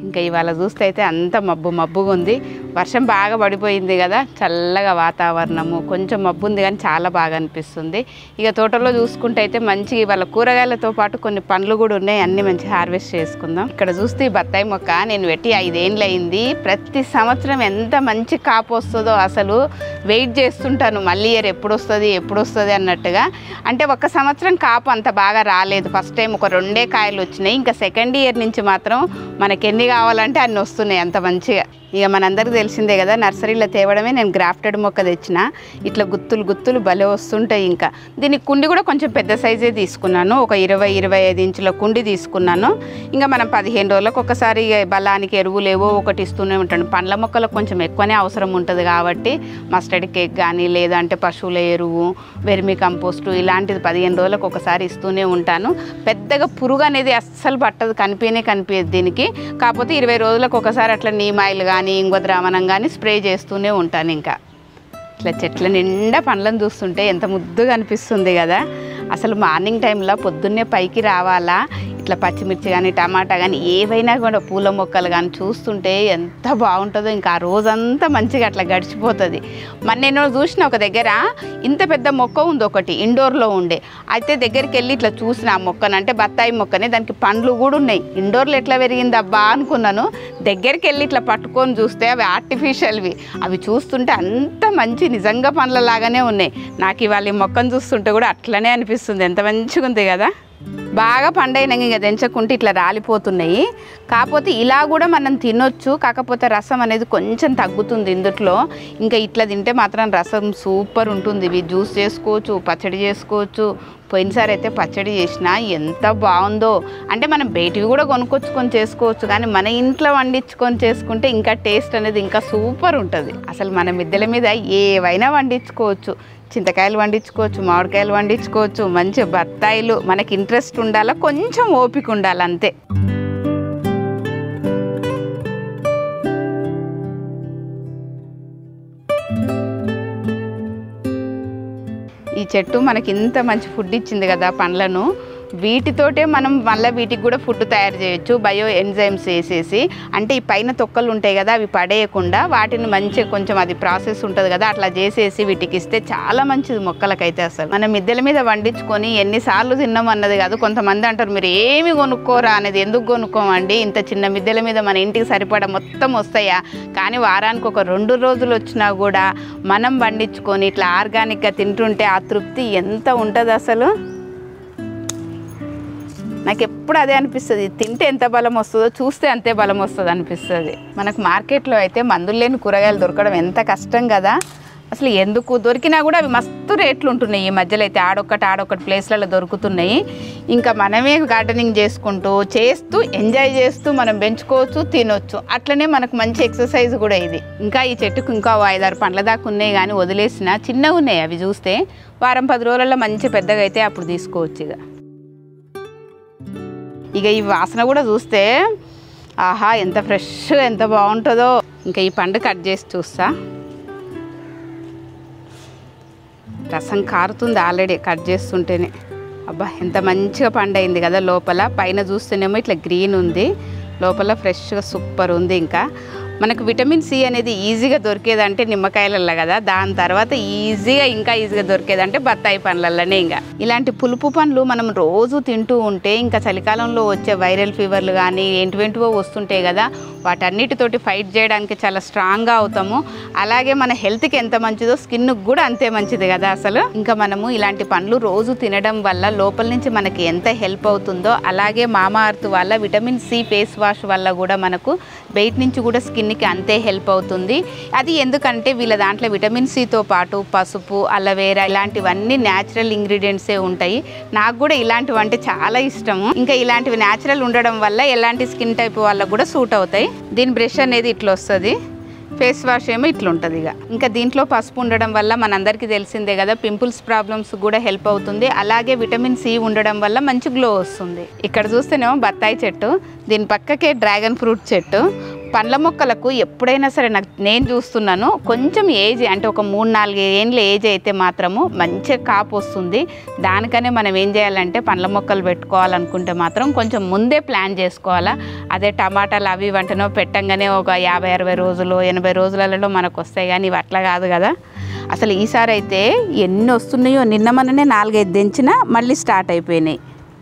ఇంకా ఇవాళ చూస్తే అయితే అంత మబ్బు మబ్బుగా ఉంది వర్షం బాగా పడిపోయింది కదా చల్లగా వాతావరణము కొంచెం మబ్బు ఉంది కానీ చాలా బాగా అనిపిస్తుంది ఇక తోటలో చూసుకుంటే అయితే మంచిగా ఇవాళ కూరగాయలతో పాటు కొన్ని పండ్లు కూడా ఉన్నాయి అన్ని మంచి హార్వెస్ట్ చేసుకుందాం ఇక్కడ చూస్తే ఈ బత్తాయి మొక్క నేను పెట్టి ఐదేళ్ళు అయింది ప్రతి సంవత్సరం ఎంత మంచి కాపు వస్తుందో అసలు వెయిట్ చేస్తుంటాను మళ్ళీ ఇయర్ ఎప్పుడు వస్తుంది ఎప్పుడు వస్తుంది అన్నట్టుగా అంటే ఒక సంవత్సరం కాపు అంత బాగా రాలేదు ఫస్ట్ టైం ఒక రెండే కాయలు వచ్చినాయి ఇంకా సెకండ్ ఇయర్ నుంచి మాత్రం మనకి ఎన్ని కావాలంటే అన్ని వస్తున్నాయి అంత మంచిగా ఇక మనందరికీ తెలిసిందే కదా నర్సరీలో తేవడమే నేను గ్రాఫ్టెడ్ మొక్క తెచ్చిన ఇట్లా గుత్తులు గుత్తులు భలే వస్తుంటాయి ఇంకా దీనికి కుండి కూడా కొంచెం పెద్ద సైజే తీసుకున్నాను ఒక ఇరవై ఇరవై ఐదు ఇంచుల కుండి తీసుకున్నాను ఇంకా మనం పదిహేను రోజులకు ఒకసారి ఇక బలానికి ఎరువులు ఏవో ఒకటి ఇస్తూనే ఉంటాను పండ్ల మొక్కలకు కొంచెం ఎక్కువనే అవసరం ఉంటుంది కాబట్టి మస్టర్డ్ కేక్ కానీ లేదంటే పశువుల ఎరువు వెర్మి కంపోస్టు ఇలాంటిది పదిహేను రోజులకు ఒకసారి ఇస్తూనే ఉంటాను పెద్దగా పురుగు అనేది అస్సలు పట్టదు కనిపించనే కనిపించదు దీనికి కాకపోతే ఇరవై రోజులకు ఒకసారి అట్లా నీమాయిల్ కానీ ఇంకో ద్రావణం కానీ స్ప్రే చేస్తూనే ఉంటాను ఇంకా ఇట్లా చెట్ల నిండా పండ్లను చూస్తుంటే ఎంత ముద్దుగా అనిపిస్తుంది కదా అసలు మార్నింగ్ టైంలో పొద్దున్నే పైకి రావాలా ఇట్లా పచ్చిమిర్చి కానీ టమాటా కానీ ఏవైనా కూడా పూల మొక్కలు కానీ చూస్తుంటే ఎంత బాగుంటుందో ఇంకా ఆ రోజంతా మంచిగా అట్లా గడిచిపోతుంది మరి నేను చూసిన ఒక దగ్గర ఇంత పెద్ద మొక్క ఉంది ఒకటి ఇండోర్లో ఉండే అయితే దగ్గరికి వెళ్ళి ఇట్లా చూసిన ఆ మొక్కను అంటే బత్తాయి మొక్కని దానికి పండ్లు కూడా ఉన్నాయి ఇండోర్లో ఎట్లా పెరిగింది అబ్బా అనుకున్నాను దగ్గరికి వెళ్ళి ఇట్లా పట్టుకొని చూస్తే అవి ఆర్టిఫిషియల్వి అవి చూస్తుంటే అంత మంచి నిజంగా పండ్ల లాగానే ఉన్నాయి నాకు ఇవాళ ఈ మొక్కను చూస్తుంటే కూడా అట్లనే అనిపిస్తుంది ఎంత మంచిగా ఉంది కదా బాగా పండైనాక ఇక తెంచకుంటే ఇట్లా రాలిపోతున్నాయి కాకపోతే ఇలా కూడా మనం తినొచ్చు కాకపోతే రసం అనేది కొంచెం తగ్గుతుంది ఇందుట్లో ఇంకా ఇట్లా తింటే మాత్రం రసం సూపర్ ఉంటుంది ఇవి జ్యూస్ చేసుకోవచ్చు పచ్చడి చేసుకోవచ్చు పోయినసారి అయితే పచ్చడి చేసిన ఎంత బాగుందో అంటే మనం బయటివి కూడా కొనుక్కొచ్చుకొని చేసుకోవచ్చు కానీ మన ఇంట్లో వండించుకొని చేసుకుంటే ఇంకా టేస్ట్ అనేది ఇంకా సూపర్ ఉంటుంది అసలు మన మిద్దెల మీద ఏవైనా వండించుకోవచ్చు చింతకాయలు వండించుకోవచ్చు మామిడికాయలు వండించుకోవచ్చు మంచి బత్తాయిలు మనకి ఇంట్రెస్ట్ ఉండాలా కొంచెం ఓపిక ఉండాలి అంతే ఈ చెట్టు మనకి ఇంత మంచి ఫుడ్ ఇచ్చింది కదా పండ్లను వీటితోటే మనం మళ్ళీ వీటికి కూడా ఫుడ్ తయారు చేయొచ్చు బయో ఎంజైమ్స్ వేసేసి అంటే ఈ పైన తొక్కలు ఉంటాయి కదా అవి పడేయకుండా వాటిని మంచిగా కొంచెం అది ప్రాసెస్ ఉంటుంది కదా అట్లా చేసేసి వీటికి ఇస్తే చాలా మంచిది మొక్కలకైతే అసలు మనం మిద్దెల మీద వండించుకొని ఎన్నిసార్లు తిన్నాం అన్నది కాదు కొంతమంది అంటారు మీరు ఏమి కొనుక్కోరా అనేది ఎందుకు కొనుక్కోమండి ఇంత చిన్న మిద్దెల మీద మన ఇంటికి సరిపడా మొత్తం వస్తాయా కానీ వారానికి ఒక రెండు రోజులు వచ్చినా కూడా మనం వండించుకొని ఇట్లా ఆర్గానిక్గా తింటుంటే ఆ తృప్తి ఎంత ఉంటుంది అసలు నాకు ఎప్పుడు అదే అనిపిస్తుంది తింటే ఎంత బలం వస్తుందో చూస్తే అంతే బలం వస్తుంది అనిపిస్తుంది మనకు మార్కెట్లో అయితే మందులు లేని కూరగాయలు దొరకడం ఎంత కష్టం కదా అసలు ఎందుకు దొరికినా కూడా అవి మస్తు రేట్లు ఉంటున్నాయి ఈ మధ్యలో అయితే ఆడొక్కటి ఆడొక్కటి ప్లేస్లలో దొరుకుతున్నాయి ఇంకా మనమే గార్డెనింగ్ చేసుకుంటూ చేస్తూ ఎంజాయ్ చేస్తూ మనం పెంచుకోవచ్చు తినొచ్చు అట్లనే మనకు మంచి ఎక్సర్సైజ్ కూడా ఇది ఇంకా ఈ చెట్టుకు ఇంకా ఓ ఐదారు పండ్ల దాకా ఉన్నాయి కానీ వదిలేసిన చిన్నగా ఉన్నాయి అవి చూస్తే వారం పది రోజులలో మంచి పెద్దగా అయితే అప్పుడు తీసుకోవచ్చు ఇక ఇక ఈ వాసన కూడా చూస్తే ఆహా ఎంత ఫ్రెష్గా ఎంత బాగుంటుందో ఇంకా ఈ పండు కట్ చేసి చూస్తా రసం కారుతుంది ఆల్రెడీ కట్ చేస్తుంటేనే అబ్బా ఎంత మంచిగా పండైంది కదా లోపల పైన చూస్తేనేమో ఇట్లా గ్రీన్ ఉంది లోపల ఫ్రెష్గా సూపర్ ఉంది ఇంకా మనకు విటమిన్ సి అనేది ఈజీగా దొరికేదంటే నిమ్మకాయలల్లో కదా దాని తర్వాత ఈజీగా ఇంకా ఈజీగా దొరికేదంటే బత్తాయి పండ్లలోనే ఇంకా ఇలాంటి పులుపు పండ్లు మనం రోజు తింటూ ఉంటే ఇంకా చలికాలంలో వచ్చే వైరల్ ఫీవర్లు కానీ ఏంటివేంటివో వస్తుంటాయి కదా వాటన్నిటితోటి ఫైట్ చేయడానికి చాలా స్ట్రాంగ్గా అవుతాము అలాగే మన హెల్త్కి ఎంత మంచిదో స్కిన్కి కూడా అంతే మంచిది కదా అసలు ఇంకా మనము ఇలాంటి పండ్లు రోజు తినడం వల్ల లోపల నుంచి మనకి ఎంత హెల్ప్ అవుతుందో అలాగే మామా అర్త్ వల్ల విటమిన్ సి ఫేస్ వాష్ వల్ల కూడా మనకు బయట నుంచి కూడా స్కిన్కి అంతే హెల్ప్ అవుతుంది అది ఎందుకంటే వీళ్ళ దాంట్లో విటమిన్ సితో పాటు పసుపు అలవేరా ఇలాంటివన్నీ న్యాచురల్ ఇంగ్రీడియంట్సే ఉంటాయి నాకు కూడా ఇలాంటివి అంటే చాలా ఇష్టము ఇంకా ఇలాంటివి న్యాచురల్ ఉండడం వల్ల ఎలాంటి స్కిన్ టైప్ వాళ్ళకు కూడా సూట్ అవుతాయి దీని బ్రష్ అనేది ఇట్లా వస్తుంది ఫేస్ వాష్ ఏమో ఇట్లా ఉంటుంది ఇక ఇంకా దీంట్లో పసుపు ఉండడం వల్ల మనందరికీ తెలిసిందే కదా పింపుల్స్ ప్రాబ్లమ్స్ కూడా హెల్ప్ అవుతుంది అలాగే విటమిన్ సి ఉండడం వల్ల మంచి గ్లో వస్తుంది ఇక్కడ చూస్తేనేమో బత్తాయి చెట్టు దీని పక్కకే డ్రాగన్ ఫ్రూట్ చెట్టు పండ్ల మొక్కలకు ఎప్పుడైనా సరే నాకు నేను చూస్తున్నాను కొంచెం ఏజ్ అంటే ఒక మూడు నాలుగు ఏండ్ల ఏజ్ అయితే మాత్రము మంచిగా కాపు వస్తుంది దానికనే మనం ఏం చేయాలంటే పండ్ల మొక్కలు పెట్టుకోవాలనుకుంటే మాత్రం కొంచెం ముందే ప్లాన్ చేసుకోవాలా అదే టమాటాలు అవి వంటనో పెట్టంగానే ఒక యాభై అరవై రోజులు ఎనభై రోజులలో మనకు వస్తాయి కానీ ఇవి అట్లా కాదు కదా అసలు ఈసారి అయితే ఎన్ని వస్తున్నాయో నిన్న మననే నాలుగైదు దించినా మళ్ళీ స్టార్ట్ అయిపోయినాయి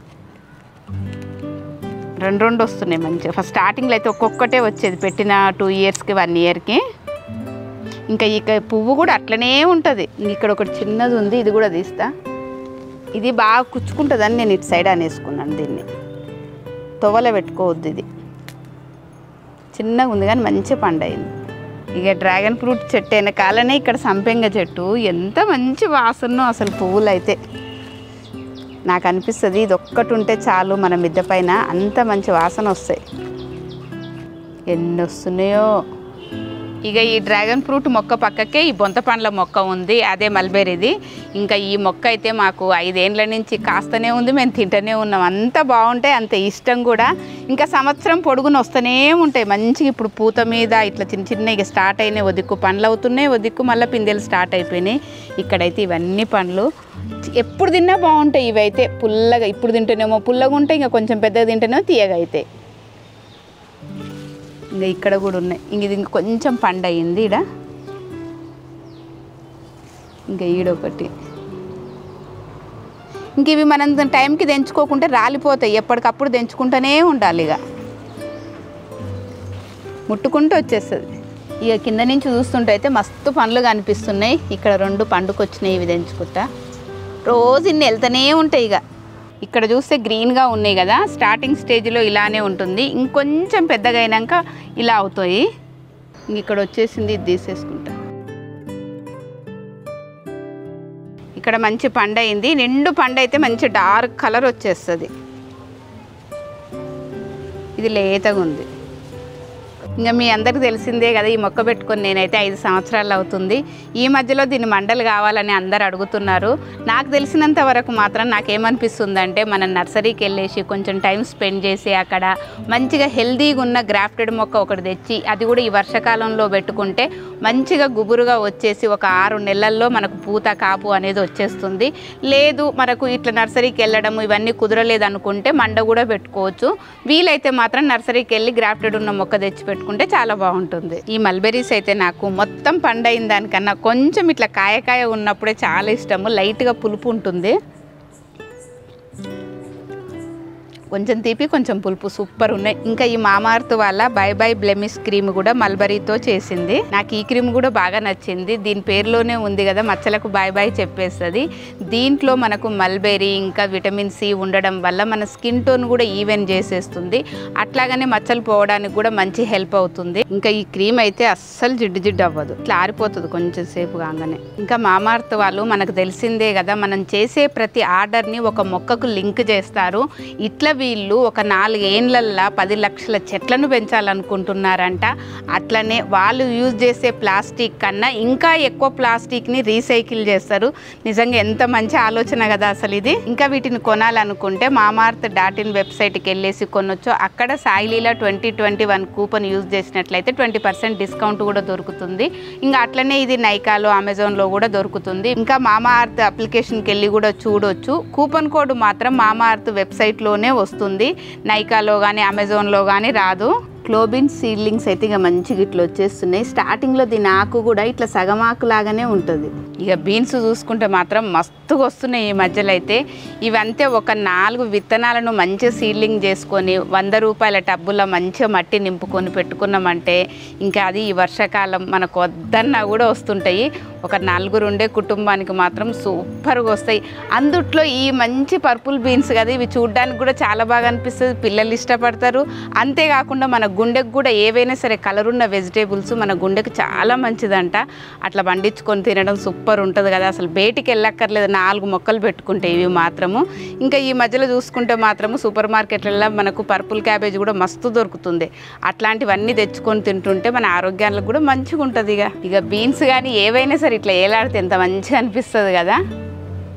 రెండు రెండు వస్తున్నాయి మంచిగా ఫస్ట్ స్టార్టింగ్లో అయితే ఒక్కొక్కటే వచ్చేది పెట్టిన టూ ఇయర్స్కి వన్ ఇయర్కి ఇంకా ఇక పువ్వు కూడా అట్లనే ఉంటుంది ఇక్కడ ఒకటి చిన్నది ఉంది ఇది కూడా తీస్తా ఇది బాగా కుచ్చుకుంటుందని నేను ఇటు సైడ్ అనేసుకున్నాను దీన్ని తొవల పెట్టుకోవద్దు ఇది చిన్నగా ఉంది కానీ మంచి పండు అయింది ఇక డ్రాగన్ ఫ్రూట్ చెట్టు వెనకాలనే ఇక్కడ సంపెంగ చెట్టు ఎంత మంచి వాసనో అసలు పువ్వులు అయితే నాకు అనిపిస్తుంది ఇది ఒక్కటి ఉంటే చాలు మన మిద్దె పైన అంత మంచి వాసన వస్తాయి ఎన్ని వస్తున్నాయో ఇక ఈ డ్రాగన్ ఫ్రూట్ మొక్క పక్కకే ఈ బొంత పండ్ల మొక్క ఉంది అదే మల్బెరీది ఇంకా ఈ మొక్క అయితే మాకు ఐదేండ్ల నుంచి కాస్తనే ఉంది మేము తింటూనే ఉన్నాం అంత బాగుంటాయి అంత ఇష్టం కూడా ఇంకా సంవత్సరం పొడుగున వస్తూనే ఉంటాయి మంచిగా ఇప్పుడు పూత మీద ఇట్లా చిన్న చిన్న ఇక స్టార్ట్ అయినాయి ఒదిక్కు పండ్లు అవుతున్నాయి ఒదిక్కు మళ్ళీ పిందెలు స్టార్ట్ అయిపోయినాయి ఇక్కడైతే ఇవన్నీ పండ్లు ఎప్పుడు తిన్నా బాగుంటాయి ఇవైతే పుల్లగా ఇప్పుడు తింటేనేమో పుల్లగా ఉంటాయి ఇంకా కొంచెం పెద్దగా తింటేనేమో తీయగా అవుతాయి ఇంకా ఇక్కడ కూడా ఉన్నాయి ఇంక ఇది ఇంక కొంచెం పండు అయింది ఈడ ఇంకా ఈడొకటి ఇంక ఇవి మనం టైంకి తెంచుకోకుంటే రాలిపోతాయి ఎప్పటికప్పుడు తెంచుకుంటూనే ఉండాలి ఇక ముట్టుకుంటూ వచ్చేస్తుంది ఇక కింద నుంచి చూస్తుంటే అయితే మస్తు పండ్లు కనిపిస్తున్నాయి ఇక్కడ రెండు పండుకొచ్చినాయి ఇవి తెంచుకుంటా రోజు ఇన్ని వెళ్తూనే ఉంటాయి ఇక ఇక్కడ చూస్తే గ్రీన్గా ఉన్నాయి కదా స్టార్టింగ్ స్టేజ్లో ఇలానే ఉంటుంది ఇంకొంచెం పెద్దగా అయినాక ఇలా అవుతాయి ఇంక ఇక్కడ వచ్చేసింది ఇది తీసేసుకుంటా ఇక్కడ మంచి పండు అయింది నిండు పండు అయితే మంచి డార్క్ కలర్ వచ్చేస్తుంది ఇది లేతగా ఉంది ఇంకా మీ అందరికి తెలిసిందే కదా ఈ మొక్క పెట్టుకొని నేనైతే ఐదు సంవత్సరాలు అవుతుంది ఈ మధ్యలో దీని మండలు కావాలని అందరు అడుగుతున్నారు నాకు తెలిసినంత వరకు మాత్రం నాకేమనిపిస్తుందంటే మనం నర్సరీకి వెళ్ళేసి కొంచెం టైం స్పెండ్ చేసి అక్కడ మంచిగా హెల్దీగా ఉన్న గ్రాఫ్టెడ్ మొక్క ఒకటి తెచ్చి అది కూడా ఈ వర్షాకాలంలో పెట్టుకుంటే మంచిగా గుబురుగా వచ్చేసి ఒక ఆరు నెలల్లో మనకు పూత కాపు అనేది వచ్చేస్తుంది లేదు మనకు ఇట్లా నర్సరీకి వెళ్ళడం ఇవన్నీ కుదరలేదు అనుకుంటే మండ కూడా పెట్టుకోవచ్చు వీలైతే మాత్రం నర్సరీకి వెళ్ళి గ్రాఫ్టెడ్ ఉన్న మొక్క తెచ్చి పెట్టుకుంటే చాలా బాగుంటుంది ఈ మల్బెరీస్ అయితే నాకు మొత్తం పండైన దానికన్నా కొంచెం ఇట్లా కాయకాయ ఉన్నప్పుడే చాలా ఇష్టము లైట్గా పులుపు ఉంటుంది కొంచెం తీపి కొంచెం పులుపు సూపర్ ఉన్నాయి ఇంకా ఈ మామార్త్ వాళ్ళ బై బై బ్లెమిస్ క్రీమ్ కూడా మల్బరీతో చేసింది నాకు ఈ క్రీమ్ కూడా బాగా నచ్చింది దీని పేరులోనే ఉంది కదా మచ్చలకు బాయ్ బాయ్ చెప్పేస్తుంది దీంట్లో మనకు మల్బెరీ ఇంకా విటమిన్ సి ఉండడం వల్ల మన స్కిన్ టోన్ కూడా ఈవెన్ చేసేస్తుంది అట్లాగనే మచ్చలు పోవడానికి కూడా మంచి హెల్ప్ అవుతుంది ఇంకా ఈ క్రీమ్ అయితే అస్సలు జిడ్డు జిడ్డు అవ్వదు ఇట్లా ఆరిపోతుంది కొంచెం సేపు కాగానే ఇంకా మామార్త్ వాళ్ళు మనకు తెలిసిందే కదా మనం చేసే ప్రతి ఆర్డర్ని ఒక మొక్కకు లింక్ చేస్తారు ఇట్లా వీళ్ళు ఒక నాలుగేండ్లల్లా పది లక్షల చెట్లను పెంచాలనుకుంటున్నారంట అట్లనే వాళ్ళు యూజ్ చేసే ప్లాస్టిక్ కన్నా ఇంకా ఎక్కువ ప్లాస్టిక్ని రీసైకిల్ చేస్తారు నిజంగా ఎంత మంచి ఆలోచన కదా అసలు ఇది ఇంకా వీటిని కొనాలనుకుంటే మామార్త్ డాట్ ఇన్ వెబ్సైట్కి వెళ్ళేసి కొనొచ్చు అక్కడ Saileela twenty twenty one coupon use చేసినట్లయితే ట్వంటీ పర్సెంట్ డిస్కౌంట్ కూడా దొరుకుతుంది ఇంకా అట్లనే ఇది నైకాలో అమెజాన్లో కూడా దొరుకుతుంది ఇంకా మామా అర్త్ అప్లికేషన్కి వెళ్ళి కూడా చూడొచ్చు కూపన్ కోడ్ మాత్రం మామా అర్త్ వెబ్సైట్లోనే వస్తుంది నైకాలో కానీ అమెజాన్లో కానీ రాదు క్లోబిన్ సీడ్లింగ్స్ అయితే ఇక మంచిగా ఇట్లా వచ్చేస్తున్నాయి స్టార్టింగ్లో దీని ఆకు కూడా ఇట్లా సగం ఆకు లాగానే ఉంటుంది ఇక బీన్స్ చూసుకుంటే మాత్రం మస్తుగా వస్తున్నాయి ఈ మధ్యలో అయితే ఇవంతే ఒక నాలుగు విత్తనాలను మంచిగా సీడ్లింగ్ చేసుకొని వంద రూపాయల టబ్బుల్లో మంచిగా మట్టి నింపుకొని పెట్టుకున్నామంటే ఇంకా అది ఈ వర్షాకాలం మనకు వద్దన్నా కూడా వస్తుంటాయి ఒక నలుగురు ఉండే కుటుంబానికి మాత్రం సూపర్గా వస్తాయి అందుట్లో ఈ మంచి పర్పుల్ బీన్స్ కదా ఇవి చూడడానికి కూడా చాలా బాగా అనిపిస్తుంది పిల్లలు ఇష్టపడతారు అంతేకాకుండా మన గుండెకు కూడా ఏవైనా సరే కలర్ ఉన్న వెజిటేబుల్స్ మన గుండెకు చాలా మంచిదంట అట్లా పండించుకొని తినడం సూపర్ ఉంటుంది కదా అసలు బయటికి వెళ్ళక్కర్లేదు నాలుగు మొక్కలు పెట్టుకుంటే ఇవి మాత్రము ఇంకా ఈ మధ్యలో చూసుకుంటే మాత్రము సూపర్ మార్కెట్లలో మనకు పర్పుల్ క్యాబేజ్ కూడా మస్తు దొరుకుతుంది అట్లాంటివన్నీ తెచ్చుకొని తింటుంటే మన ఆరోగ్యానికి కూడా మంచిగా ఉంటుంది ఇక ఇక బీన్స్ కానీ ఏవైనా సరే ఇట్లా ఏలాడితే ఎంత మంచిగా అనిపిస్తుంది కదా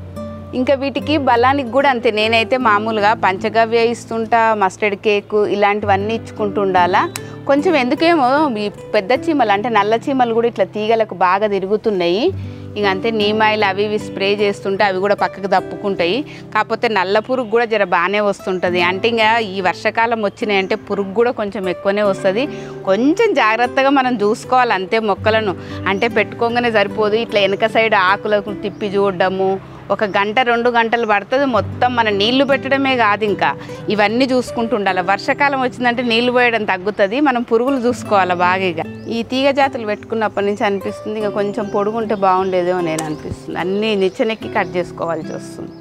ఇంకా వీటికి బలానికి కూడా అంతే నేనైతే మామూలుగా పంచగవ్య ఇస్తుంటా మస్టర్డ్ కేకు ఇలాంటివన్నీ ఇచ్చుకుంటూ ఉండాలా కొంచెం ఎందుకేమో ఈ పెద్ద చీమలు అంటే నల్ల చీమలు కూడా ఇట్లా తీగలకు బాగా తిరుగుతున్నాయి ఇక అంతే నీమాయిలు అవి ఇవి స్ప్రే చేస్తుంటే అవి కూడా పక్కకు తప్పుకుంటాయి కాకపోతే నల్ల పురుగు కూడా జర బాగానే వస్తుంటుంది అంటే ఇంకా ఈ వర్షాకాలం వచ్చినాయి అంటే పురుగు కూడా కొంచెం ఎక్కువనే వస్తుంది కొంచెం జాగ్రత్తగా మనం చూసుకోవాలి అంతే మొక్కలను అంటే పెట్టుకోగానే సరిపోదు ఇట్లా వెనక సైడ్ ఆకులకు తిప్పి చూడడము ఒక గంట రెండు గంటలు పడుతుంది మొత్తం మన నీళ్లు పెట్టడమే కాదు ఇంకా ఇవన్నీ చూసుకుంటూ ఉండాలి వర్షాకాలం వచ్చిందంటే నీళ్లు పోయడం తగ్గుతుంది మనం పురుగులు చూసుకోవాలి బాగా ఇక ఈ తీగ జాతులు పెట్టుకున్నప్పటి నుంచి అనిపిస్తుంది ఇంకా కొంచెం పొడుగుంటే బాగుండేదేమో నేను అనిపిస్తుంది అన్నీ నిచ్చెనెక్కి కట్ చేసుకోవాల్సి వస్తుంది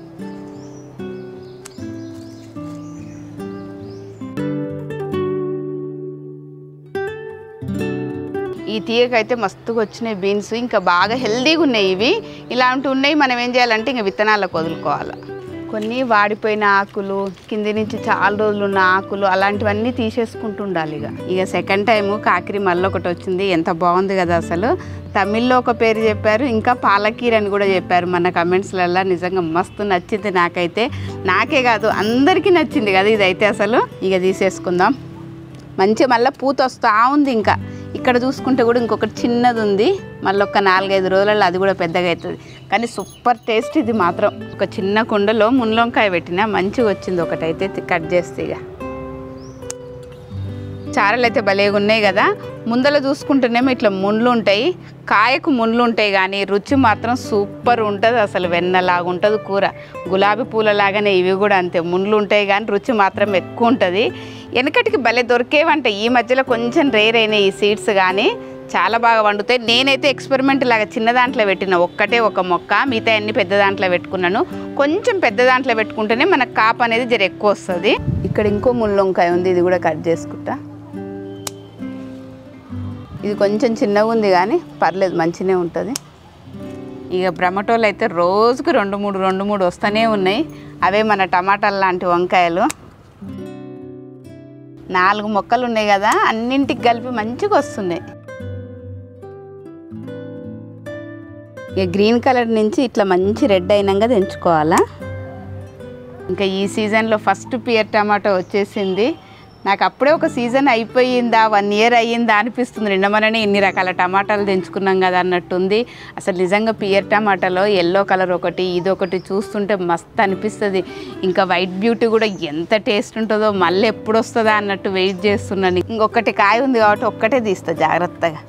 ఈ తీగకైతే మస్తుగా వచ్చినాయి బీన్స్ ఇంకా బాగా హెల్దీగా ఉన్నాయి ఇవి ఇలాంటివి ఉన్నాయి మనం ఏం చేయాలంటే ఇంకా విత్తనాలకు వదులుకోవాలి కొన్ని వాడిపోయిన ఆకులు కింది నుంచి చాలా రోజులు ఉన్న ఆకులు అలాంటివన్నీ తీసేసుకుంటూ ఉండాలి ఇక ఇక సెకండ్ టైము కాకిరి మళ్ళీ ఒకటి వచ్చింది ఎంత బాగుంది కదా అసలు తమిళ్లో ఒక పేరు చెప్పారు ఇంకా పాలకీర్ అని కూడా చెప్పారు మన కమెంట్స్లలో నిజంగా మస్తు నచ్చింది నాకైతే నాకే కాదు అందరికీ నచ్చింది కదా ఇదైతే అసలు ఇక తీసేసుకుందాం మంచిగా మళ్ళీ పూత వస్తూ ఉంది ఇంకా ఇక్కడ చూసుకుంటే కూడా ఇంకొకటి చిన్నది ఉంది మళ్ళీ ఒక నాలుగైదు రోజులలో అది కూడా పెద్దగా అవుతుంది కానీ సూపర్ టేస్ట్ ఇది మాత్రం ఒక చిన్న కుండలో మున్లొంకాయ పెట్టిన మంచిగా వచ్చింది ఒకటైతే తి- కట్ చేస్తే ఇక చారలు అయితే భలేగా ఉన్నాయి కదా ముందల చూసుకుంటేనేమో ఇట్లా ముండ్లు ఉంటాయి కాయకు ముండ్లు ఉంటాయి కానీ రుచి మాత్రం సూపర్ ఉంటుంది అసలు వెన్నలాగా ఉంటుంది కూర గులాబీ పూలలాగానే ఇవి కూడా అంతే ముండ్లు ఉంటాయి కానీ రుచి మాత్రం ఎక్కువ ఉంటుంది వెనకటికి భలే దొరికేవంట ఈ మధ్యలో కొంచెం రేర్ అయినాయి ఈ సీడ్స్ కానీ చాలా బాగా వండుతాయి నేనైతే ఎక్స్పెరిమెంట్ లాగా చిన్న దాంట్లో పెట్టిన ఒక్కటే ఒక మొక్క మిగతా అన్ని పెద్ద దాంట్లో పెట్టుకున్నాను కొంచెం పెద్ద దాంట్లో పెట్టుకుంటేనే మనకు కాపు అనేది జర ఎక్కువ వస్తుంది ఇక్కడ ఇంకో ముళ్ళొంకాయ ఉంది ఇది కూడా కట్ చేసుకుంటా ఇది కొంచెం చిన్నగా ఉంది కానీ పర్లేదు మంచిగానే ఉంటుంది ఇక బ్రహ్మటోలు అయితే రోజుకు రెండు మూడు రెండు మూడు వస్తూనే ఉన్నాయి అవే మన టమాటాలు లాంటి వంకాయలు నాలుగు మొక్కలు ఉన్నాయి కదా అన్నింటికి కలిపి మంచిగా వస్తున్నాయి ఇక గ్రీన్ కలర్ నుంచి ఇట్లా మంచి రెడ్ అయినాక తెంచుకోవాలా ఇంకా ఈ సీజన్లో ఫస్ట్ పియర్ టమాటో వచ్చేసింది నాకు అప్పుడే ఒక సీజన్ అయిపోయిందా వన్ ఇయర్ అయ్యిందా అనిపిస్తుంది నిన్న మననే ఇన్ని రకాల టమాటాలు తెంచుకున్నాం కదా అన్నట్టుంది అసలు నిజంగా పియర్ టమాటాలో ఎల్లో కలర్ ఒకటి ఇది ఒకటి చూస్తుంటే మస్తు అనిపిస్తుంది ఇంకా వైట్ బ్యూటీ కూడా ఎంత టేస్ట్ ఉంటుందో మళ్ళీ ఎప్పుడు వస్తుందా అన్నట్టు వెయిట్ చేస్తున్నాను ఇంకొకటి కాయ ఉంది కాబట్టి ఒక్కటే తీస్తా జాగ్రత్తగా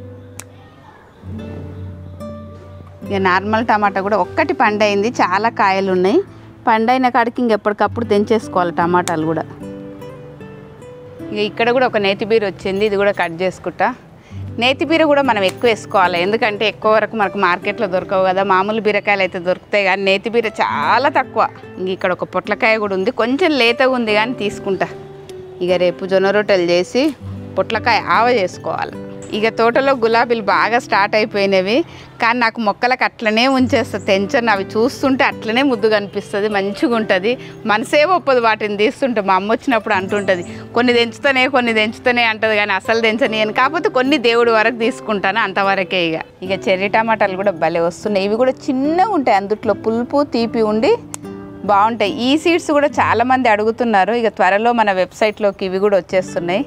ఇక నార్మల్ టమాటా కూడా ఒక్కటి పండైంది చాలా కాయలు ఉన్నాయి పండైన కాడికి ఇంకెప్పటికప్పుడు తెంచేసుకోవాలి టమాటాలు కూడా ఇక ఇక్కడ కూడా ఒక నేతిబీర వచ్చింది ఇది కూడా కట్ చేసుకుంటా నేతిబీర కూడా మనం ఎక్కువ వేసుకోవాలి ఎందుకంటే ఎక్కువ వరకు మనకు మార్కెట్లో దొరకవు కదా మామూలు బీరకాయలు అయితే దొరుకుతాయి కానీ నేతిబీర చాలా తక్కువ ఇంక ఇక్కడ ఒక పొట్లకాయ కూడా ఉంది కొంచెం లేతగా ఉంది కానీ తీసుకుంటా ఇక రేపు జొన్న రొట్టెలు చేసి పొట్లకాయ ఆవ చేసుకోవాలి ఇక తోటలో గులాబీలు బాగా స్టార్ట్ అయిపోయినవి కానీ నాకు మొక్కలకు అట్లనే ఉంచేస్తుంది టెన్షన్ అవి చూస్తుంటే అట్లనే ముద్దుగా అనిపిస్తుంది మంచిగా ఉంటుంది మనసే ఒప్పదు వాటిని తీస్తుంటే మా అమ్మ వచ్చినప్పుడు అంటుంటుంది కొన్ని తెంచుతానే కొన్ని తెంచుతానే అంటది కానీ అసలు తెంచని అని కాకపోతే కొన్ని దేవుడి వరకు తీసుకుంటాను అంతవరకే ఇక ఇక చెర్రీ టమాటాలు కూడా భలే వస్తున్నాయి ఇవి కూడా చిన్నగా ఉంటాయి అందుట్లో పులుపు తీపి ఉండి బాగుంటాయి ఈ సీడ్స్ కూడా చాలామంది అడుగుతున్నారు ఇక త్వరలో మన వెబ్సైట్లోకి ఇవి కూడా వచ్చేస్తున్నాయి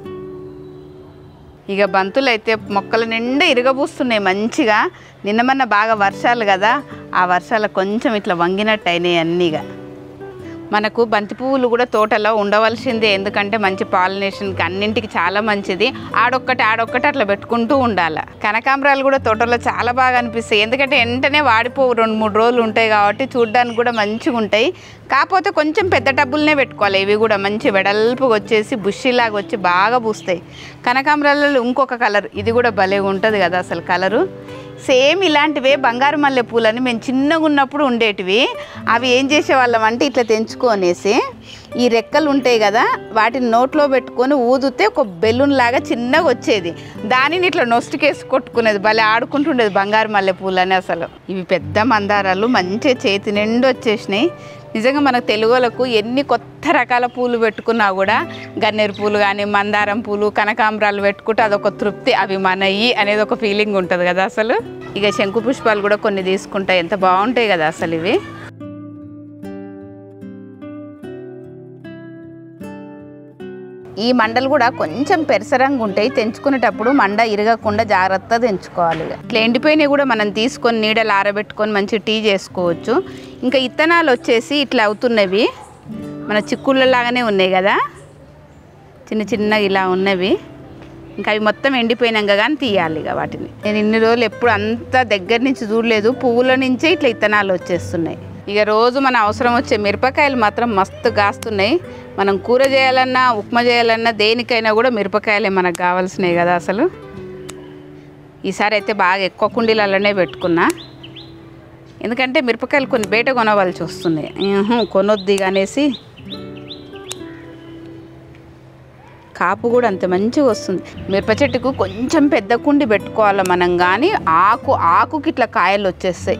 ఇక బంతులు అయితే మొక్కల నిండా ఇరగబూస్తున్నాయి మంచిగా నిన్న మొన్న బాగా వర్షాలు కదా ఆ వర్షాలు కొంచెం ఇట్లా వంగినట్టు అయినాయి అన్నీగా మనకు బంతి పువ్వులు కూడా తోటలో ఉండవలసిందే ఎందుకంటే మంచి పాలినేషన్కి అన్నింటికి చాలా మంచిది ఆడొక్కటి ఆడొక్కటి అట్లా పెట్టుకుంటూ ఉండాలి కనకాంబరాలు కూడా తోటలో చాలా బాగా అనిపిస్తాయి ఎందుకంటే వెంటనే వాడిపోవు రెండు మూడు రోజులు ఉంటాయి కాబట్టి చూడడానికి కూడా మంచిగా ఉంటాయి కాకపోతే కొంచెం పెద్ద టబ్బులనే పెట్టుకోవాలి ఇవి కూడా మంచి వెడల్పుగా వచ్చేసి బుషిలాగా వచ్చి బాగా పూస్తాయి కనకాంబరాలలో ఇంకొక కలర్ ఇది కూడా భలే ఉంటుంది కదా అసలు కలరు సేమ్ ఇలాంటివే బంగారు మల్లె పూలని మేము చిన్నగా ఉన్నప్పుడు ఉండేటివి అవి ఏం చేసేవాళ్ళం అంటే ఇట్లా తెంచుకొనేసి ఈ రెక్కలు ఉంటాయి కదా వాటిని నోట్లో పెట్టుకొని ఊదితే ఒక బెలూన్ లాగా చిన్నగా వచ్చేది దానిని ఇట్లా నొస్టికేసి కొట్టుకునేది భలే ఆడుకుంటుండేది బంగారు మల్లె పూలని అసలు ఇవి పెద్ద మందారాలు మంచిగా చేతి నిండు వచ్చేసినాయి నిజంగా మన తెలుగులకు ఎన్ని కొత్త రకాల పూలు పెట్టుకున్నా కూడా గన్నేరు పూలు కానీ మందారం పూలు కనకాంబరాలు పెట్టుకుంటే అదొక తృప్తి అవి మనయి అనేది ఒక ఫీలింగ్ ఉంటుంది కదా అసలు ఇక శంకు పుష్పాలు కూడా కొన్ని తీసుకుంటాయి ఎంత బాగుంటాయి కదా అసలు ఇవి ఈ మండలు కూడా కొంచెం పెరసరంగా ఉంటాయి తెంచుకునేటప్పుడు మండ ఇరగకుండా జాగ్రత్తగా తెంచుకోవాలి ఇక. ఇట్లా ఎండిపోయినవి కూడా మనం తీసుకొని నీడలు ఆరబెట్టుకొని మంచి టీ చేసుకోవచ్చు ఇంకా ఇత్తనాలు వచ్చేసి ఇట్లా అవుతున్నవి మన చిక్కుళ్ళ లాగానే ఉన్నాయి కదా చిన్న చిన్నగా ఇలా ఉన్నవి ఇంకా అవి మొత్తం ఎండిపోయినాక కానీ తీయాలి ఇక వాటిని నేను ఇన్ని రోజులు ఎప్పుడు అంత దగ్గర నుంచి చూడలేదు పువ్వుల నుంచే ఇట్లా ఇత్తనాలు వచ్చేస్తున్నాయి ఇక రోజు మన అవసరం వచ్చే మిరపకాయలు మాత్రం మస్తు కాస్తున్నాయి మనం కూర చేయాలన్నా ఉప్మా చేయాలన్నా దేనికైనా కూడా మిరపకాయలే మనకు కావాల్సినవి కదా అసలు ఈసారి అయితే బాగా ఎక్కువ కుండీలలోనే పెట్టుకున్నా ఎందుకంటే మిరపకాయలు కొన్ని బయట కొనవలసి వస్తున్నాయి ఉహు, కొనొద్ది అనేసి కాపు కూడా అంత మంచిగా వస్తుంది మిరప చెట్టుకు కొంచెం పెద్ద కుండి పెట్టుకోవాలి మనం కానీ ఆకు ఆకుకి ఇట్లా కాయలు వచ్చేస్తాయి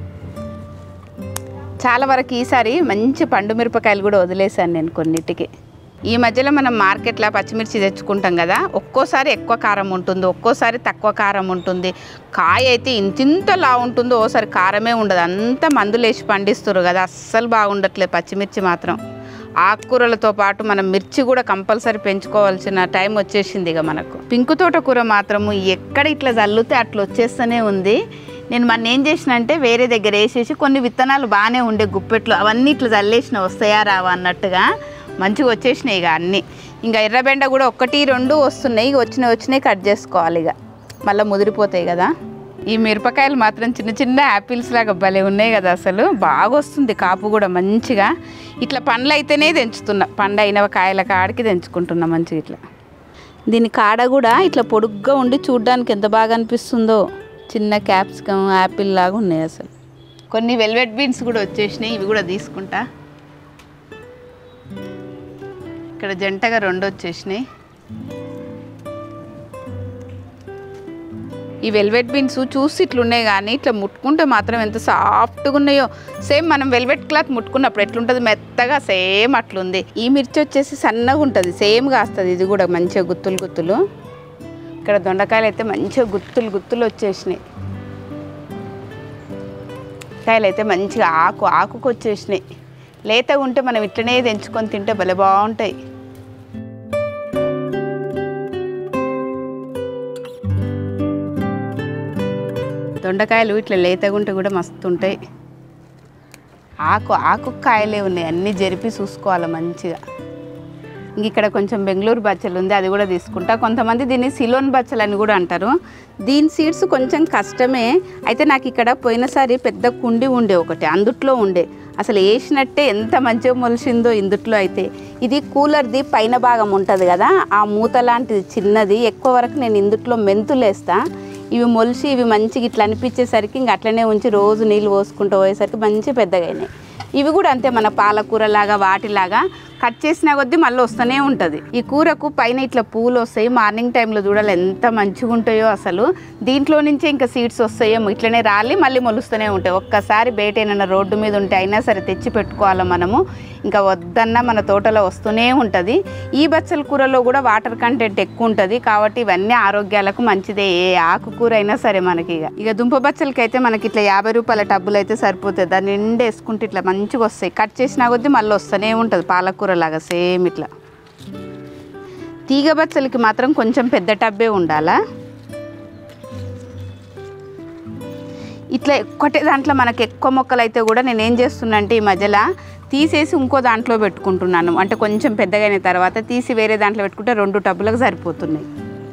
చాలా వరకు ఈసారి మంచి పండు మిరపకాయలు కూడా వదిలేశాను నేను కొన్నిటికి ఈ మధ్యలో మనం మార్కెట్లో పచ్చిమిర్చి తెచ్చుకుంటాం కదా ఒక్కోసారి ఎక్కువ కారం ఉంటుంది ఒక్కోసారి తక్కువ కారం ఉంటుంది కాయ అయితే ఇంతింతలా ఉంటుందో ఓసారి కారమే ఉండదు అంత మందులు వేసి పండిస్తారు కదా అస్సలు బాగుండట్లేదు పచ్చిమిర్చి మాత్రం ఆకుకూరలతో పాటు మనం మిర్చి కూడా కంపల్సరీ పెంచుకోవాల్సిన టైం వచ్చేసింది ఇక మనకు పింకు తోటకూర మాత్రము ఎక్కడ ఇట్లా చల్లితే అట్లా వచ్చేస్తూనే ఉంది నేను మొన్న ఏం చేసిన అంటే వేరే దగ్గర వేసేసి కొన్ని విత్తనాలు బాగానే ఉండే గుప్పెట్లు అవన్నీ ఇట్లా చల్లేసిన వస్తాయా రావా అన్నట్టుగా మంచిగా వచ్చేసినాయి ఇక అన్నీ ఇంకా ఎర్రబెండ కూడా ఒకటి రెండు వస్తున్నాయి ఇక వచ్చినాయి వచ్చినాయి కట్ చేసుకోవాలి ఇక మళ్ళీ ముదిరిపోతాయి కదా ఈ మిరపకాయలు మాత్రం చిన్న చిన్న యాపిల్స్ లాగా భలే ఉన్నాయి కదా అసలు బాగా వస్తుంది కాపు కూడా మంచిగా ఇట్లా పండ్లు అయితేనే తెంచుతున్నా పండు అయిన కాయల కాడికి తెంచుకుంటున్నా మంచిగా ఇట్లా దీని కాడ కూడా ఇట్లా పొడుగ్గా ఉండి చూడ్డానికి ఎంత బాగా అనిపిస్తుందో చిన్న క్యాప్సికమ్ యాపిల్ లాగా ఉన్నాయి అసలు కొన్ని వెల్వెట్ బీన్స్ కూడా వచ్చేసినాయి ఇవి కూడా తీసుకుంటా ఇక్కడ జంటగా రెండు వచ్చేసినాయి ఈ వెల్వెట్ బీన్స్ చూసి ఇట్లున్నాయి కానీ ఇట్లా ముట్టుకుంటే మాత్రం ఎంత సాఫ్ట్గా ఉన్నాయో సేమ్ మనం వెల్వెట్ క్లాత్ ముట్టుకున్నప్పుడు ఎట్లుంటుంది మెత్తగా సేమ్ అట్లుంది ఈ మిర్చి వచ్చేసి సన్నగా ఉంటుంది సేమ్ కాస్తుంది ఇది కూడా మంచిగా గుత్తులు గుత్తులు ఇక్కడ దొండకాయలు అయితే మంచిగా గుత్తులు గుత్తులు వచ్చేసినాయి కాయలు అయితే మంచిగా ఆకు ఆకుకు వచ్చేసినాయి లేతగా ఉంటే మనం ఇట్లనే తెంచుకొని తింటే భలే బాగుంటాయి దొండకాయలు ఇట్లా లేతగా ఉంటే కూడా మస్తు ఉంటాయి ఆకు ఆకు కాయలే ఉన్నాయి అన్నీ జరిపి చూసుకోవాలి మంచిగా ఇంక ఇక్కడ కొంచెం బెంగళూరు బచ్చలు ఉంది అది కూడా తీసుకుంటా కొంతమంది దీన్ని సిలోన్ బచ్చలు అని కూడా అంటారు దీని సీడ్స్ కొంచెం కష్టమే అయితే నాకు ఇక్కడ పోయినసారి పెద్ద కుండి ఉండే ఒకటి అందుట్లో ఉండే అసలు వేసినట్టే ఎంత మంచిగా మొలిసిందో ఇందుట్లో అయితే ఇది కూలర్ది పైన భాగం ఉంటుంది కదా ఆ మూత లాంటిది చిన్నది ఎక్కువ వరకు నేను ఇందుట్లో మెంతులు వేస్తా ఇవి మొలిసి ఇవి మంచిగా ఇట్లా అనిపించేసరికి ఇంక అట్లనే ఉంచి రోజు నీళ్ళు పోసుకుంటూ పోయేసరికి మంచి పెద్దగా అయినాయి ఇవి కూడా అంతే మన పాలకూర లాగా వాటిలాగా కట్ చేసిన కొద్దీ మళ్ళీ వస్తూనే ఉంటుంది ఈ కూరకు పైన ఇట్లా పూలు వస్తాయి మార్నింగ్ టైంలో చూడాలి ఎంత మంచిగా ఉంటాయో అసలు దీంట్లో నుంచే ఇంకా సీడ్స్ వస్తాయేమో ఇట్లనే రాలి మళ్ళీ మొలుస్తూనే ఉంటాయి ఒక్కసారి బయట ఏమైనా రోడ్డు మీద ఉంటే అయినా సరే తెచ్చి పెట్టుకోవాలి మనము ఇంకా వద్దన్నా మన తోటలో వస్తూనే ఉంటుంది ఈ బచ్చల కూరలో కూడా వాటర్ కంటెంట్ ఎక్కువ ఉంటుంది కాబట్టి ఇవన్నీ ఆరోగ్యాలకు మంచిదే ఏ ఆకుకూర అయినా సరే మనకి ఇక ఇక దుంప బచ్చలకి అయితే మనకి ఇట్లా యాభై రూపాయల టబ్బులు అయితే సరిపోతుంది దాన్ని నిండా వేసుకుంటే ఇట్లా మంచిగా వస్తాయి కట్ చేసినా కొద్దీ మళ్ళీ వస్తూనే ఉంటుంది పాలకూర లాగా సేమ్ ఇట్లా తీగ బచ్చలకి మాత్రం కొంచెం పెద్ద టబ్బే ఉండాలా ఇట్లా ఒక్కటే దాంట్లో మనకి ఎక్కువ మొక్కలు అయితే కూడా నేను ఏం చేస్తున్నా అంటే ఈ మధ్యలో తీసేసి ఇంకో దాంట్లో పెట్టుకుంటున్నాను అంటే కొంచెం పెద్దగా అయిన తర్వాత తీసి వేరే దాంట్లో పెట్టుకుంటే రెండు టబ్బులకు సరిపోతున్నాయి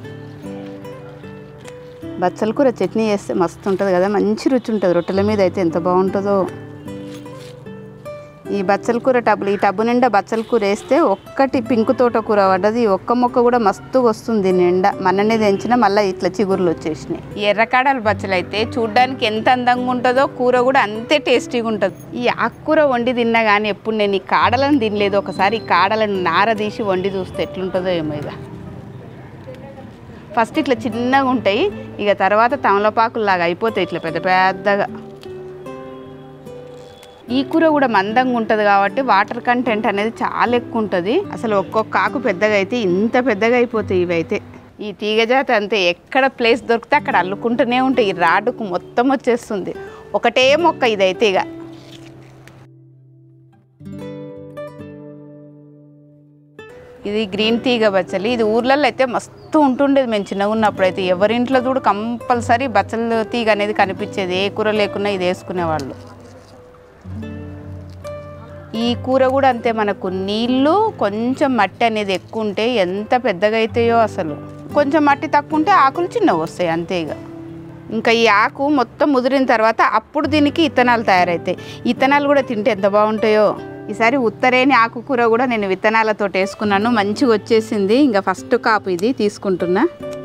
బచ్చల కూర చట్నీ చేస్తే మస్తు ఉంటుంది కదా మంచి రుచి ఉంటుంది రొట్టెల మీద అయితే ఎంత బాగుంటుందో ఈ బచ్చల కూర టబ్బులు ఈ టబ్బు నిండా బచ్చల కూర వేస్తే ఒక్కటి పింకు తోట కూర పడ్డది ఒక్క మొక్క కూడా మస్తుగా వస్తుంది నిండా మననే తెంచిన మళ్ళీ ఇట్లా చిగుర్లు వచ్చేసినాయి ఈ ఎర్రకాడల బచ్చలు అయితే చూడ్డానికి ఎంత అందంగా ఉంటుందో కూర కూడా అంతే టేస్టీగా ఉంటుంది ఈ ఆకుకూర వండి తిన్నా కానీ ఎప్పుడు నేను ఈ కాడలను తినలేదు ఒకసారి ఈ కాడలను నార తీసి వండి చూస్తే ఎట్లుంటుందో ఏమో ఇక ఫస్ట్ ఇట్లా చిన్నగా ఉంటాయి ఇక తర్వాత తమలపాకుల్లాగా అయిపోతాయి ఇట్లా పెద్ద పెద్దగా ఈ కూర కూడా మందంగా ఉంటుంది కాబట్టి వాటర్ కంటెంట్ అనేది చాలా ఎక్కువ ఉంటుంది అసలు ఒక్కొక్క ఆకు పెద్దగా అయితే ఇంత పెద్దగా అయిపోతాయి ఇవైతే ఈ తీగజాతి అంతే ఎక్కడ ప్లేస్ దొరికితే అక్కడ అల్లుకుంటూనే ఉంటాయి ఈ రాడుకు మొత్తం వచ్చేస్తుంది ఒకటే మొక్క ఇదైతే ఇక ఇది గ్రీన్ తీగ బచ్చలి ఇది ఊర్లలో అయితే మస్తు ఉంటుండేది మేము చిన్నగా ఉన్నప్పుడు అయితే ఎవరింట్లో చూడు కంపల్సరీ బచ్చల తీగ అనేది కనిపించేది ఏ కూర లేకున్నా ఇది వేసుకునేవాళ్ళు ఈ కూర కూడా అంతే మనకు నీళ్ళు కొంచెం మట్టి అనేది ఎక్కువ ఉంటే ఎంత పెద్దగా అవుతాయో అసలు కొంచెం మట్టి తక్కువ ఉంటే ఆకులు చిన్నవి వస్తాయి అంతే ఇక ఇంకా ఈ ఆకు మొత్తం ముదిరిన తర్వాత అప్పుడు దీనికి ఇత్తనాలు తయారవుతాయి ఇత్తనాలు కూడా తింటే ఎంత బాగుంటాయో ఈసారి ఉత్తరేని ఆకుకూర కూడా నేను విత్తనాలతో వేసుకున్నాను మంచిగా వచ్చేసింది ఇంకా ఫస్ట్ కాపు ఇది తీసుకుంటున్నా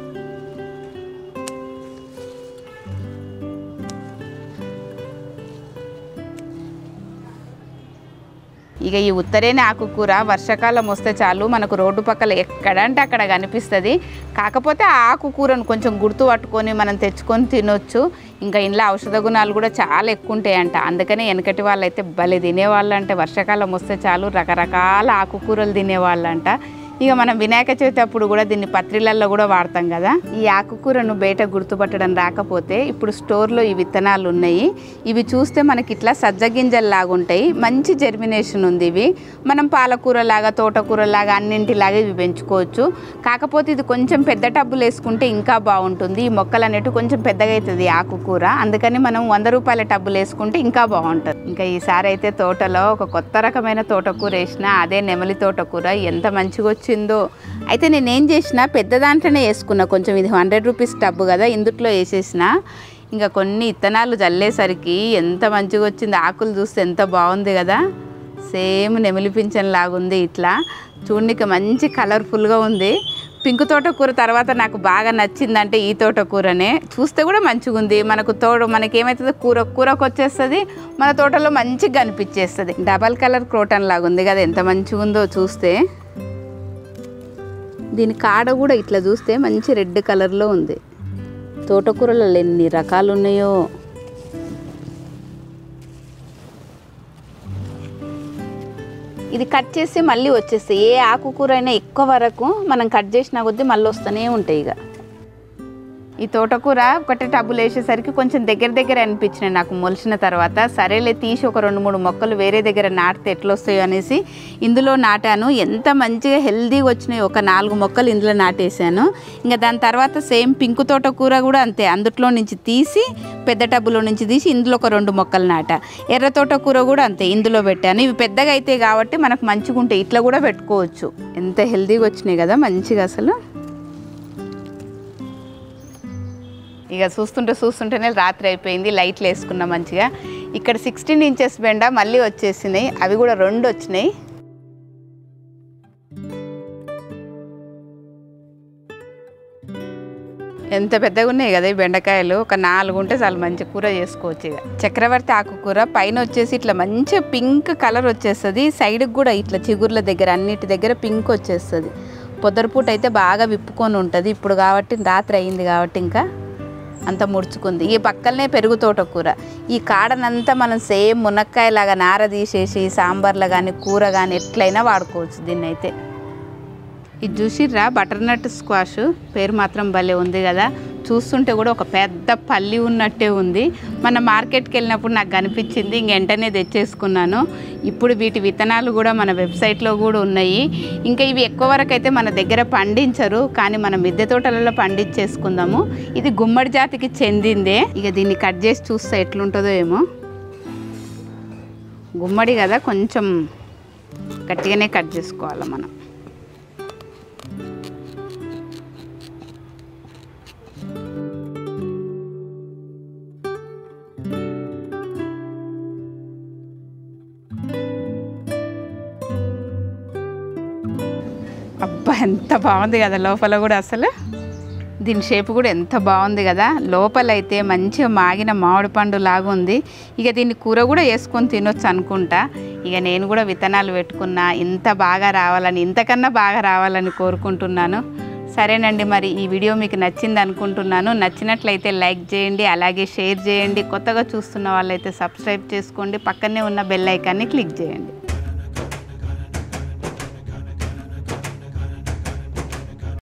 ఇక ఈ ఉత్తరేని ఆకుకూర వర్షాకాలం వస్తే చాలు మనకు రోడ్డు పక్కల ఎక్కడంటే అక్కడ కనిపిస్తుంది కాకపోతే ఆ ఆకుకూరను కొంచెం గుర్తు పట్టుకొని మనం తెచ్చుకొని తినొచ్చు ఇంకా ఇంట్లో ఔషధ గుణాలు కూడా చాలా ఎక్కువ ఉంటాయంట అందుకనే వెనకటి వాళ్ళైతే భలే తినేవాళ్ళంటే వర్షాకాలం వస్తే చాలు రకరకాల ఆకుకూరలు తినేవాళ్ళంట ఇక మనం వినాయక చవితి అప్పుడు కూడా దీన్ని పత్రిలల్లో కూడా వాడతాం కదా ఈ ఆకుకూరను బయట గుర్తుపట్టడం రాకపోతే ఇప్పుడు స్టోర్లో ఈ విత్తనాలు ఉన్నాయి ఇవి చూస్తే మనకి ఇట్లా సజ్జ గింజలు లాగా ఉంటాయి మంచి జర్మినేషన్ ఉంది ఇవి మనం పాలకూర లాగా తోటకూర లాగా అన్నింటిలాగా ఇవి పెంచుకోవచ్చు కాకపోతే ఇది కొంచెం పెద్ద టబ్బులు వేసుకుంటే ఇంకా బాగుంటుంది ఈ మొక్కలు అనేవి కొంచెం పెద్దగా అవుతుంది ఈ ఆకుకూర అందుకని మనం వంద రూపాయల టబ్బులు వేసుకుంటే ఇంకా బాగుంటుంది ఇంకా ఈసారి అయితే తోటలో ఒక కొత్త రకమైన తోటకూర వేసిన అదే నెమలి తోటకూర ఎంత మంచిగా వచ్చిందో అయితే నేను ఏం చేసిన పెద్ద దాంట్లోనే వేసుకున్నా కొంచెం ఇది హండ్రెడ్ రూపీస్ టబ్బు కదా ఇందుట్లో వేసేసిన ఇంకా కొన్ని ఇత్తనాలు చల్లేసరికి ఎంత మంచిగా వచ్చింది ఆకులు చూస్తే ఎంత బాగుంది కదా సేమ్ నెమిలి పింఛన్ లాగుంది ఇట్లా చూడనికి మంచి కలర్ఫుల్గా ఉంది పింక్ తోటకూర తర్వాత నాకు బాగా నచ్చిందంటే ఈ తోటకూరనే చూస్తే కూడా మంచిగా ఉంది మనకు తోడు మనకి ఏమవుతుంది కూర కూరకు వచ్చేస్తుంది మన తోటలో మంచిగా కనిపించేస్తుంది డబల్ కలర్ క్రోటన్ లాగా ఉంది కదా ఎంత మంచిగా ఉందో చూస్తే దీని కాడ కూడా ఇట్లా చూస్తే మంచి రెడ్ కలర్లో ఉంది తోటకూరలలో ఎన్ని రకాలు ఉన్నాయో ఇది కట్ చేసి మళ్ళీ వచ్చేస్తాయి ఏ ఆకుకూర అయినా ఎక్కువ వరకు మనం కట్ చేసిన కొద్దీ మళ్ళీ వస్తూనే ఉంటాయి ఇక ఈ తోటకూర ఒకటి టబ్బులు వేసేసరికి కొంచెం దగ్గర దగ్గర అనిపించినాయి నాకు మొలిచిన తర్వాత సరేలే తీసి ఒక రెండు మూడు మొక్కలు వేరే దగ్గర నాటితే ఎట్లా వస్తాయో అనేసి ఇందులో నాటాను ఎంత మంచిగా హెల్దీగా వచ్చినాయి ఒక నాలుగు మొక్కలు ఇందులో నాటేశాను ఇంకా దాని తర్వాత సేమ్ పింక్ తోటకూర కూడా అంతే అందుట్లో నుంచి తీసి పెద్ద టబ్బులో నుంచి తీసి ఇందులో ఒక రెండు మొక్కలు నాట ఎర్ర తోటకూర కూడా అంతే ఇందులో పెట్టాను ఇవి పెద్దగా అయితే కాబట్టి మనకు మంచిగా ఉంటాయి ఇట్లా కూడా పెట్టుకోవచ్చు ఎంత హెల్దీగా వచ్చినాయి కదా మంచిగా అసలు ఇక చూస్తుంటే చూస్తుంటేనే రాత్రి అయిపోయింది లైట్లు వేసుకున్నాం మంచిగా ఇక్కడ సిక్స్టీన్ ఇంచెస్ బెండ మళ్ళీ వచ్చేసినాయి అవి కూడా రెండు వచ్చినాయి ఎంత పెద్దగా ఉన్నాయి కదా ఈ బెండకాయలు ఒక నాలుగు ఉంటే చాలా మంచి కూర చేసుకోవచ్చు ఇక చక్రవర్తి ఆకుకూర పైన వచ్చేసి ఇట్లా మంచి పింక్ కలర్ వచ్చేస్తుంది సైడ్కి కూడా ఇట్లా చిగుర్ల దగ్గర అన్నిటి దగ్గర పింక్ వచ్చేస్తుంది పొద్దురపూట అయితే బాగా విప్పుకొని ఉంటుంది ఇప్పుడు కాబట్టి రాత్రి అయింది కాబట్టి ఇంకా అంత ముడుచుకుంది ఈ పక్కనే పెరుగు తోటకూర ఈ కాడనంతా మనం సేమ్ మునక్కాయలాగా నార తీసేసి సాంబార్లో కానీ కూర కానీ ఎట్లయినా వాడుకోవచ్చు దీన్ని అయితే ఇది చూసిర్రా బటర్నట్ స్క్వాష్ పేరు మాత్రం భలే ఉంది కదా చూస్తుంటే కూడా ఒక పెద్ద పల్లి ఉన్నట్టే ఉంది మన మార్కెట్కి వెళ్ళినప్పుడు నాకు కనిపించింది ఇంక వెంటనే తెచ్చేసుకున్నాను ఇప్పుడు వీటి విత్తనాలు కూడా మన వెబ్సైట్లో కూడా ఉన్నాయి ఇంకా ఇవి ఎక్కువ వరకు అయితే మన దగ్గర పండించరు కానీ మన మిద్దె తోటలలో పండించేసుకుందాము ఇది గుమ్మడి జాతికి చెందిందే ఇక దీన్ని కట్ చేసి చూస్తే ఎట్లుంటుందో ఏమో గుమ్మడి కదా కొంచెం గట్టిగానే కట్ చేసుకోవాలి మనం అబ్బా ఎంత బాగుంది కదా లోపల కూడా అసలు దీని షేప్ కూడా ఎంత బాగుంది కదా లోపలైతే మంచిగా మాగిన మామిడి పండు లాగా ఉంది ఇక దీన్ని కూర కూడా వేసుకొని తినొచ్చు అనుకుంటా ఇక నేను కూడా విత్తనాలు పెట్టుకున్నా ఇంత బాగా రావాలని ఇంతకన్నా బాగా రావాలని కోరుకుంటున్నాను సరేనండి మరి ఈ వీడియో మీకు నచ్చింది అనుకుంటున్నాను నచ్చినట్లయితే లైక్ చేయండి అలాగే షేర్ చేయండి కొత్తగా చూస్తున్న వాళ్ళైతే సబ్స్క్రైబ్ చేసుకోండి పక్కనే ఉన్న బెల్ ఐకాన్ని క్లిక్ చేయండి